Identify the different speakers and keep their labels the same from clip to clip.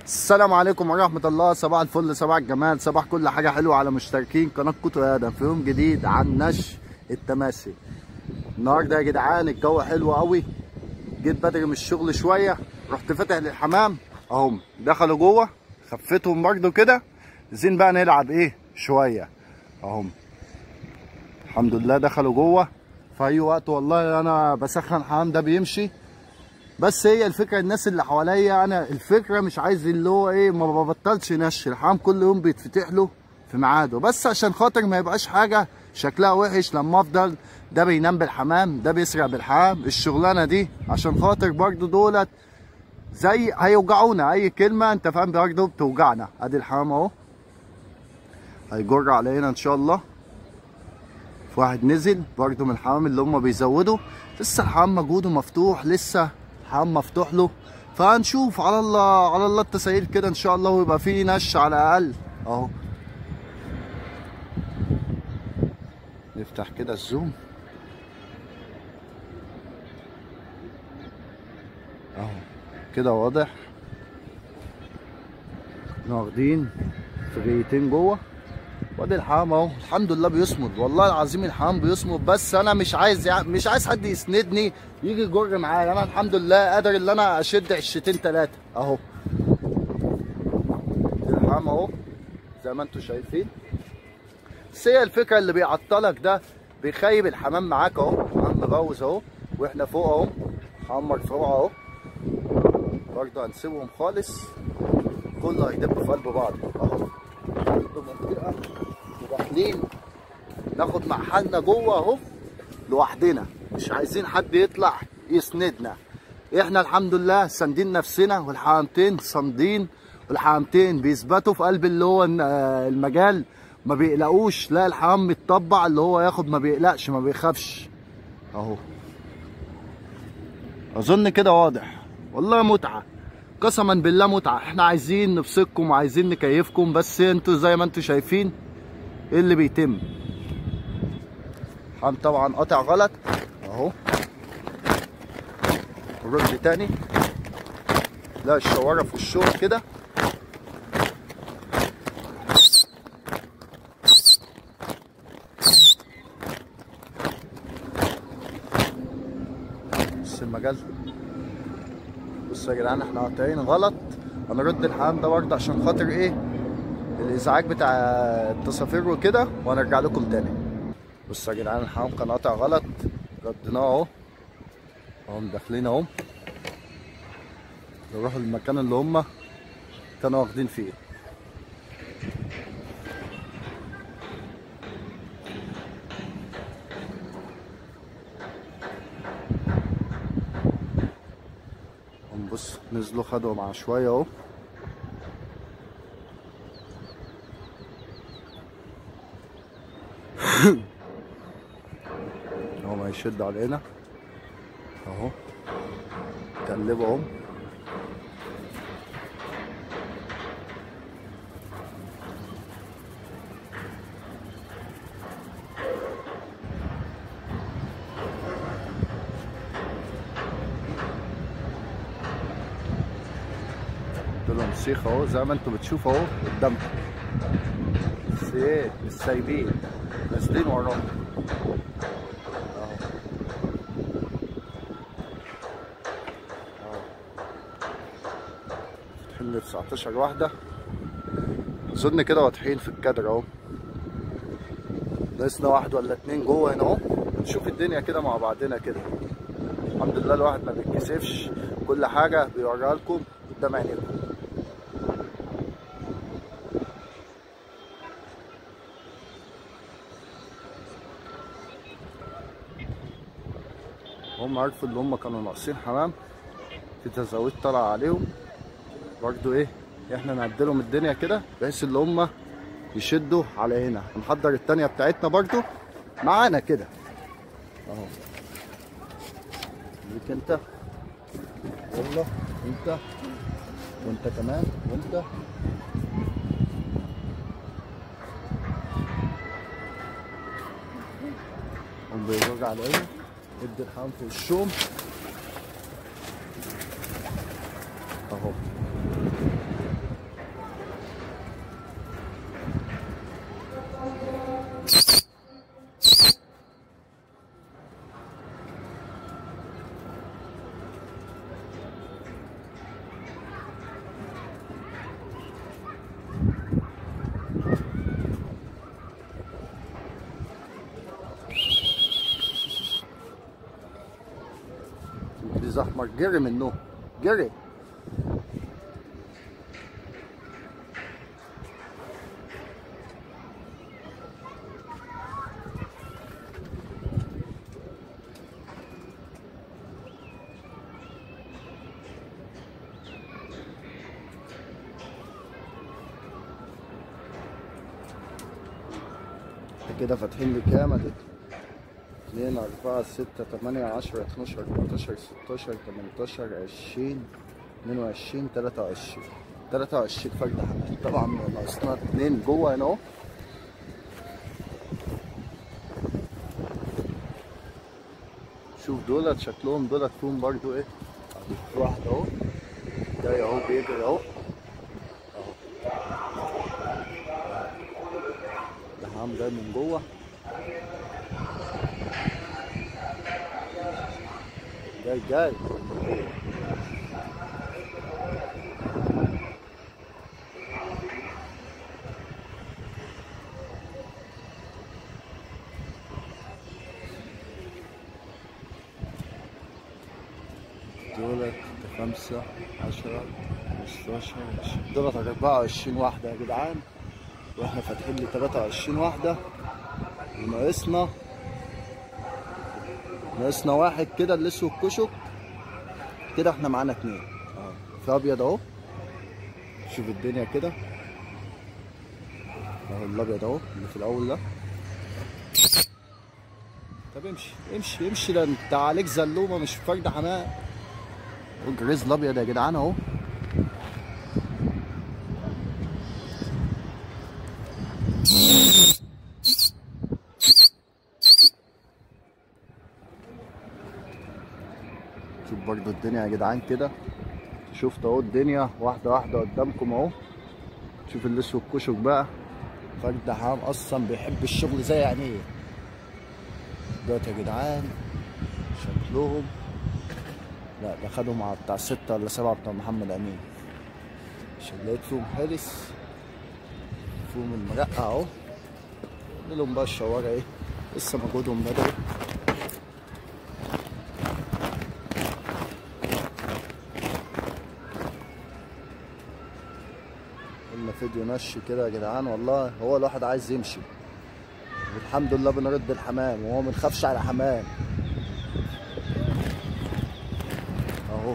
Speaker 1: السلام عليكم ورحمة الله صباح الفل صباح الجمال صباح كل حاجة حلوة على مشتركين قناة كوتو آدم في يوم جديد عن نشر التماسي النهاردة يا جدعان الجو حلو قوي جيت بدري من الشغل شوية رحت فاتح للحمام اهم دخلوا جوه خفتهم برضو كده عايزين بقى نلعب ايه شوية اهم الحمد لله دخلوا جوه في اي وقت والله انا بسخن الحمام ده بيمشي بس هي الفكره الناس اللي حواليا انا الفكره مش عايز اللي هو ايه ما ببطلش نشر الحمام كل يوم بيتفتح له في ميعاده بس عشان خاطر ما يبقاش حاجه شكلها وحش لما افضل ده بينام بالحمام ده بيسرق بالحمام الشغلانه دي عشان خاطر برضو دولت زي هيوجعونا اي كلمه انت فاهم برضو بتوجعنا ادي الحمام اهو هيجر علينا ان شاء الله في واحد نزل برضو من الحمام اللي هم بيزودوا لسه الحمام مجهوده مفتوح لسه الحمام مفتوح له فهنشوف على الله على الله التسهيل كده ان شاء الله ويبقى فيه نش على الاقل اهو نفتح كده الزوم اهو كده واضح احنا واخدين فريتين جوه وادي الحمام اهو الحمد لله بيصمد والله العظيم الحمام بيصمد بس انا مش عايز يعني مش عايز حد يسندني يجي يجر معايا انا الحمد لله قادر ان انا اشد عشتين ثلاثه اهو الحمام اهو زي ما انتم شايفين بس هي الفكره اللي بيعطلك ده بيخيب الحمام معاك اهو الحمام مبوز اهو واحنا فوق اهو حمام مرفوع اهو برضه هنسيبهم خالص كله هيدب في قلب بعض اهو منطقه وداخلين ناخد مع حالنا جوه اهو لوحدنا مش عايزين حد يطلع يسندنا احنا الحمد لله ساندين نفسنا والحمامتين صامدين والحمامتين بيثبتوا في قلب اللي هو المجال ما بيقلقوش لا الحمام متطبع اللي هو ياخد ما بيقلقش ما بيخافش اهو اظن كده واضح والله متعه قسما بالله متعه احنا عايزين نبسطكم وعايزين نكيفكم بس انتوا زي ما انتوا شايفين ايه اللي بيتم حم طبعا قاطع غلط اهو الرد تاني لا الشوارع في الشغل كده بس المجال بصوا يا جدعان احنا قاطعين غلط هنرد الحمام ده برضه عشان خاطر ايه الازعاج بتاع التصافير وكده وهنرجع لكم تاني بصوا يا جدعان الحمام كان قاطع غلط رديناه اهو اهم داخلين اهو نروحوا المكان اللي هم كانوا واخدين فيه بص نزلوا خدوا مع شويه اهو اهو ما يشد علينا اهو قلبوا اهو لهم سيخ اهو زي ما انتم بتشوفوا اهو قدامكم بس ايه مش سايبين نازلين وراهم اهو اهو فاتحين لي 19 واحدة اظن كده واضحين في الكادر اهو ناقصنا واحد ولا اتنين جوه هنا اهو نشوف الدنيا كده مع بعضنا كده الحمد لله الواحد ما بيتكسفش كل حاجة بيوريها لكم قدام عينيكم هم عرفوا اللي هم كانوا ناقصين حمام في تزاويد طالعه عليهم برضو ايه احنا نعدلهم الدنيا كده بحيث اللي هم يشدوا على هنا هنحضر التانية بتاعتنا برضو معانا كده اهو ليك انت يلا انت وانت كمان وانت هم بيوجع على عينه ادي الحمام في الشوم اهو احمر جري منه جري كده فاتحين لي كام ادي 2 4 6 8 10 12 14 16 18 20 22 23 23 فرد حمام طبعا ناقصنا اتنين جوه هنا اهو شوف دولت شكلهم دولت فيهم برضو ايه في واحد اهو جاي اهو بيجري اهو اهو ده حمام جاي من جوه جاي جاي دولت خمسة عشرة خمستاشر عشرين دولت أربعة وعشرين واحدة يا جدعان واحنا فاتحين لي تلاتة وعشرين واحدة وناقصنا ناقصنا واحد كده اللي اسمه الكشك كده احنا معانا اتنين اه في ابيض اهو شوف الدنيا كده اهو الابيض اهو اللي في الاول ده طب امشي امشي امشي ده انت عليك زلومه مش فرد حمام الجريز الابيض يا جدعان اهو شوف برضو الدنيا يا جدعان كده شفت اهو الدنيا واحده واحده قدامكم اهو شوف اللي اسمه الكشك بقى فرد حمام اصلا بيحب الشغل زي عينيه دلوقتي يا جدعان شكلهم لا ده خدوا مع بتاع ستة ولا سبعة بتاع محمد أمين عشان لقيت فيهم حارس فيهم المرقة أهو لهم بقى الشوارع إيه لسه مجهودهم بدري قلنا فيديو نش كده يا جدعان والله هو الواحد عايز يمشي والحمد لله بنرد الحمام وهو منخافش على حمام اهو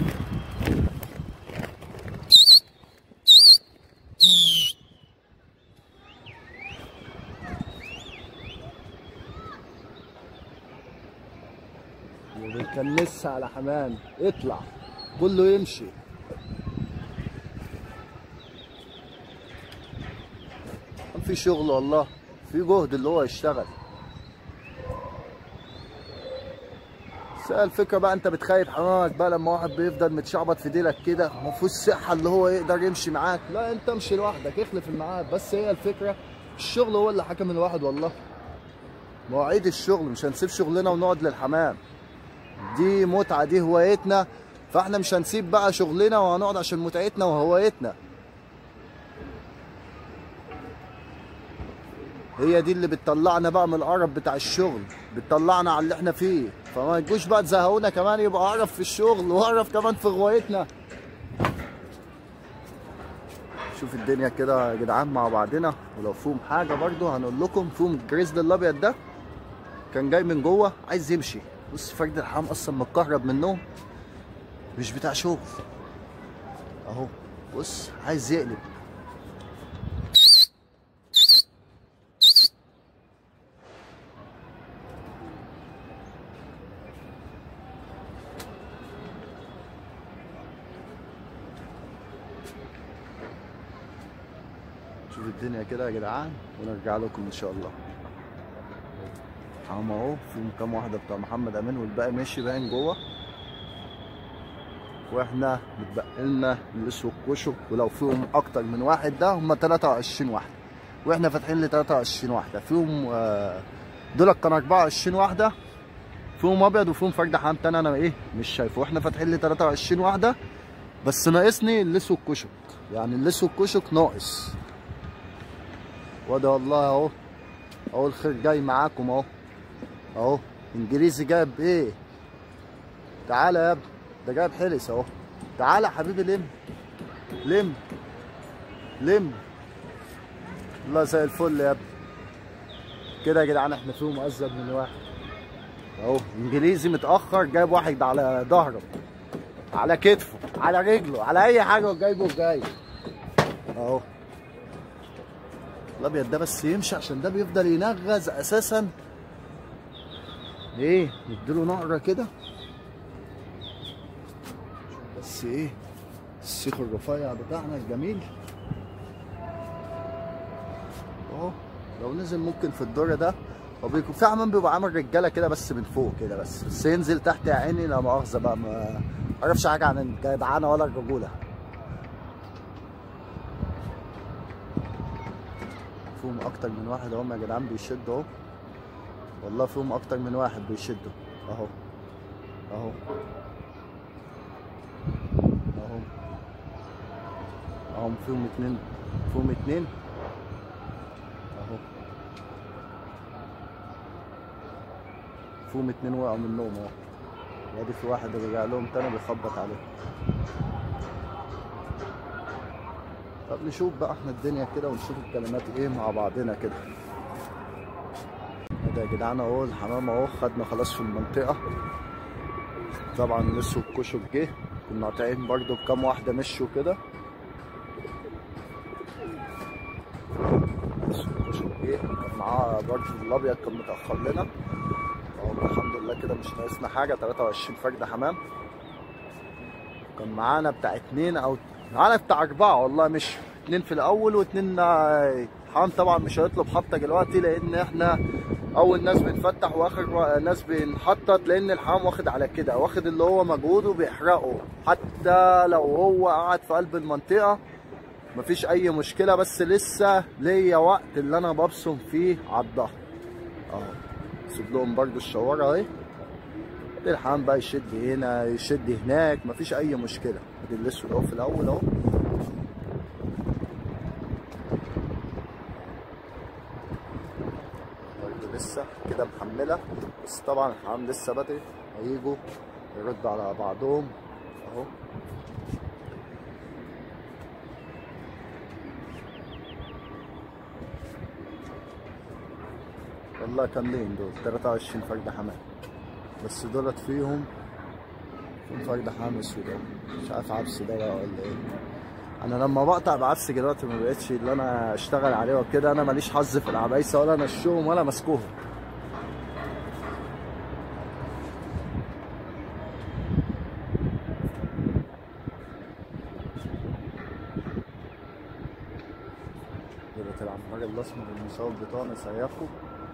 Speaker 1: وبنكنسها على حمام اطلع كله يمشي في شغل والله في جهد اللي هو يشتغل بس هي الفكره بقى انت بتخيب حمامك بقى لما واحد بيفضل متشعبط في ديلك كده مفيهوش صحه اللي هو يقدر يمشي معاك لا انت امشي لوحدك اخلف الميعاد بس هي الفكره الشغل هو اللي حكم الواحد والله مواعيد الشغل مش هنسيب شغلنا ونقعد للحمام دي متعه دي هوايتنا فاحنا مش هنسيب بقى شغلنا وهنقعد عشان متعتنا وهوايتنا هي دي اللي بتطلعنا بقى من القرف بتاع الشغل بتطلعنا على اللي احنا فيه فما تجوش بقى تزهقونا كمان يبقى قرف في الشغل وقرف كمان في غوايتنا شوف الدنيا كده يا جدعان مع بعضنا ولو فيهم حاجه برضو هنقول لكم فيهم الجريزل الابيض ده كان جاي من جوه عايز يمشي بص فرد الحمام اصلا متكهرب منهم مش بتاع شغل اهو بص عايز يقلب شوف الدنيا كده يا جدعان ونرجع لكم ان شاء الله حرام اهو فيهم كام واحده بتاع محمد امين والباقي ماشي باين جوه واحنا متبقى لنا الاسود كشك ولو فيهم اكتر من واحد ده هم 23 واحده واحنا فاتحين لي 23 واحده فيهم آه، دول كانوا 24 واحده فيهم ابيض وفيهم فرد حمام تاني انا ايه مش شايفه واحنا فاتحين لي 23 واحده بس ناقصني الاسود كشك يعني الاسود كشك ناقص وده والله اهو اهو الخير جاي معاكم اهو اهو انجليزي جاب ايه تعالى يا ابني ده جايب حلس اهو تعالى يا حبيبي لم لم لم الله زي الفل يا ابني كده يا جدعان احنا فيهم مؤذب من واحد اهو انجليزي متاخر جايب واحد على ظهره على كتفه على رجله على اي حاجه وجايبه وجاي اهو الابيض ده بس يمشي عشان ده بيفضل ينغز اساسا ايه نديله نقره كده بس ايه السيخ الرفيع بتاعنا الجميل اهو لو نزل ممكن في الدور ده هو بيكون في حمام بيبقى عامل رجاله كده بس من فوق كده بس بس ينزل تحت يا عيني لا مؤاخذه بقى ما اعرفش حاجه عن الجدعانه ولا الرجوله فيهم اكتر من واحد اهم يا جدعان بيشدوا اهو والله فيهم اكتر من واحد بيشدوا اهو اهو اهو اهو فيهم اتنين فيهم اتنين اهو فيهم اتنين وقعوا من النوم اهو وادي في واحد رجع لهم تاني بيخبط عليهم طب نشوف بقى احنا الدنيا كده ونشوف الكلمات ايه مع بعضنا كده ده يا جدعان اهو الحمام اهو خدنا خلاص في المنطقة طبعا لسه الكشك جه كنا قاطعين برضو بكام واحدة مشوا كده لسه الكشك جه كان معاه برضو الابيض كان متأخر لنا اهو الحمد لله كده مش ناقصنا حاجة 23 فرد حمام كان معانا بتاع اتنين او معانا بتاع اربعة والله مش اتنين في الاول واتنين حمام طبعا مش هيطلب حطة دلوقتي لان احنا اول ناس بنفتح واخر ناس بنحطط لان الحمام واخد على كده واخد اللي هو مجهوده بيحرقه حتى لو هو قاعد في قلب المنطقة مفيش اي مشكلة بس لسه ليا وقت اللي انا ببصم فيه على الظهر اهو سيب لهم برضو الشوارع اهي الحمام بقى يشد هنا يشد هناك مفيش اي مشكلة ادي الاسود اهو في الاول اهو برضو لسه كده محملة بس طبعا الحمام لسه بدري هيجوا يردوا على بعضهم اهو والله كاملين دول 23 فرد حمام بس دولت فيهم فيهم فرد حمام اسود اهو مش عارف عبس ده بقى ولا ايه انا لما بقطع بعبس دلوقتي ما بقتش اللي انا اشتغل عليه وكده انا ماليش حظ في العبايسه ولا انشهم ولا ماسكوهم دولت العمار الاسمر المصاب بطانه سيفه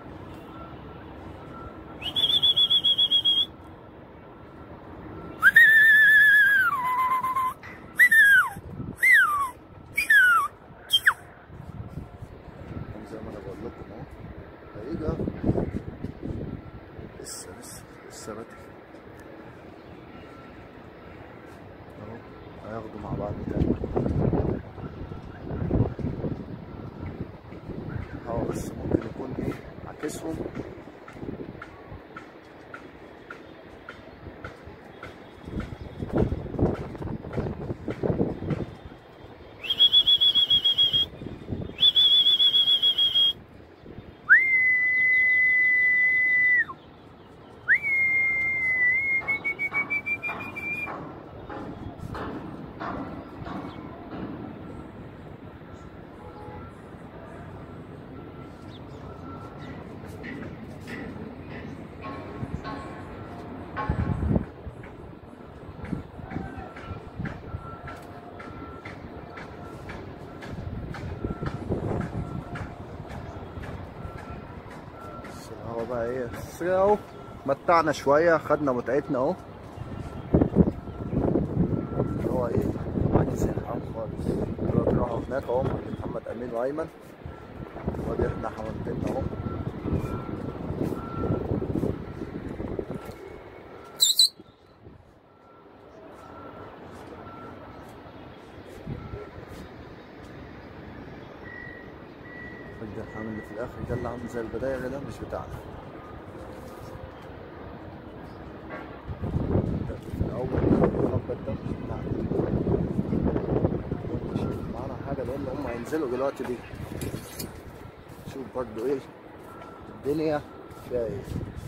Speaker 1: زي ما انا بقول لكم اهو هيجي اهو. لسه لسه لسه بدري اهو هياخدوا مع بعض تاني اه بس ممكن يكون ايه عكسهم بس هو بقى ايه بس اهو متعنا شوية خدنا متعتنا اهو اللي هو ايه عكس الحمام خالص دلوقتي راحوا هناك اهو عند محمد امين وايمن وادي احنا حمامتنا اهو ادي الحمام اللي في الاخر ده اللي عامل زي البداية ده مش بتاعنا ده في الاول حاجه لان هم هينزلوا دلوقتي دي شوف برضو ايه الدنيا فيها ايه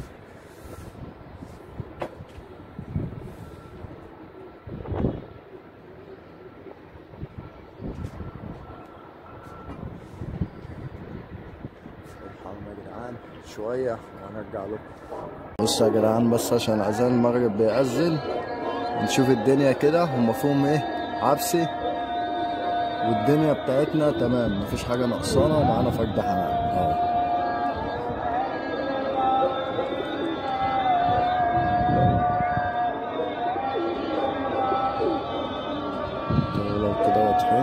Speaker 1: الحرم يا جدعان شوية وهنرجع لكم بصوا يا جدعان بس عشان أذان المغرب بيأذن نشوف الدنيا كده هم فيهم ايه عبسي والدنيا بتاعتنا تمام مفيش حاجة ناقصانا ومعانا فرد حمام اه لو كده واضحين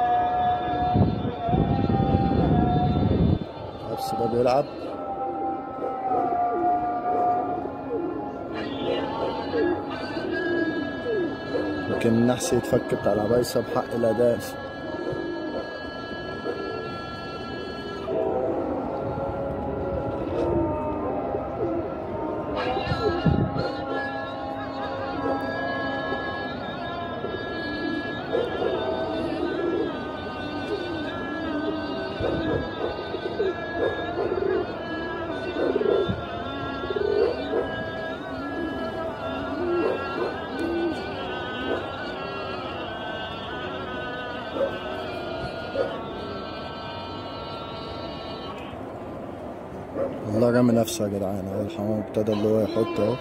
Speaker 1: العبس ده بيلعب لكن النحس يتفك بتاع العبايسة بحق الأداء والله رامي نفسه يا جدعان اهو الحمام ابتدى اللي هو يحط اهو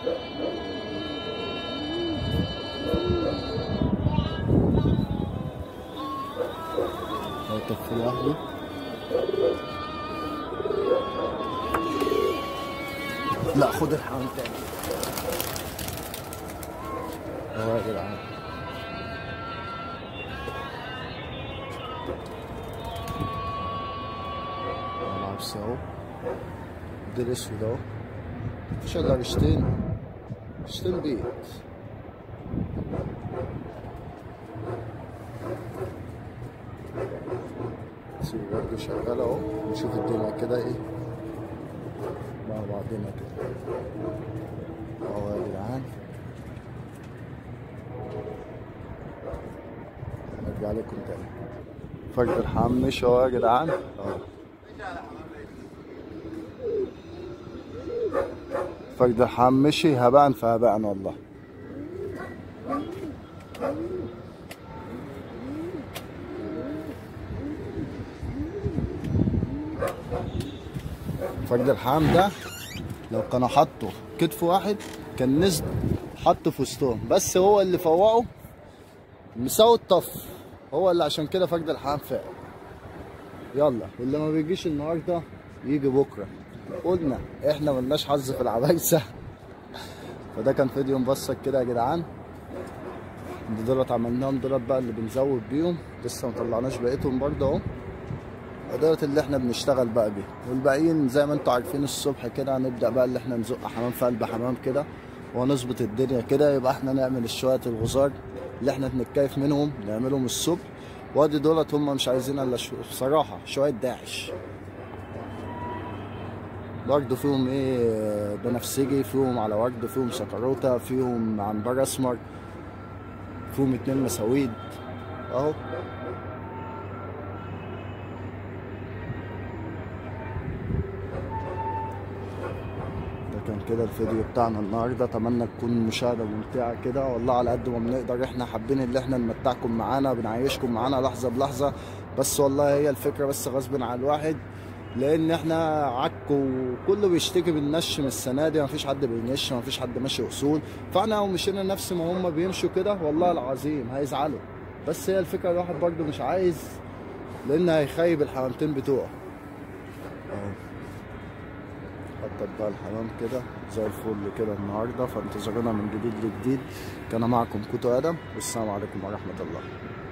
Speaker 1: اهو طفي لوحده لا خد الحمام تاني اهو يا جدعان اهو العبس اهو ده الاسود اهو مفيش الا رشتين رشتين بيت سيب برضه شغال اهو نشوف الدنيا كده ايه مع بعضنا كده اهو يا جدعان نرجع لكم تاني فرد الحمام مش اهو يا جدعان اهو فرد الحمام مشي هباء فهباء والله فرد الحمام ده لو كانوا حطوا كتف واحد كان نزل حط في وسطهم بس هو اللي فوقه مساوي الطف هو اللي عشان كده فرد الحمام فاق يلا واللي ما بيجيش النهارده يجي بكره قلنا احنا ملناش حظ في العبايسه فده كان فيديو مبسط كده يا جدعان دولت عملناهم دولت بقى اللي بنزود بيهم لسه مطلعناش بقيتهم برضه اهو دولت اللي احنا بنشتغل بقى بيه والباقيين زي ما انتوا عارفين الصبح كده هنبدا بقى اللي احنا نزق حمام في قلب حمام كده ونظبط الدنيا كده يبقى احنا نعمل شويه الغزار اللي احنا بنتكيف منهم نعملهم الصبح وادي دولت هم مش عايزين الا شو... بصراحه شويه داعش برضه فيهم ايه بنفسجي فيهم على ورد فيهم سكروته فيهم عنبر اسمر فيهم اتنين مساويد اهو ده كان كده الفيديو بتاعنا النهارده اتمنى تكون مشاهده ممتعه كده والله على قد ما بنقدر احنا حابين اللي احنا نمتعكم معانا بنعيشكم معانا لحظه بلحظه بس والله هي الفكره بس غصب عن الواحد لان احنا عك وكله بيشتكي بالنش من السنه دي مفيش حد بينش مفيش حد ماشي اصول فاحنا لو مشينا نفس ما هم بيمشوا كده والله العظيم هيزعلوا بس هي الفكره الواحد برضه مش عايز لان هيخيب الحمامتين بتوعه اهو حطت بقى الحمام كده زي الفل كده النهارده فانتظرونا من جديد لجديد كان معكم كوتو ادم والسلام عليكم ورحمه الله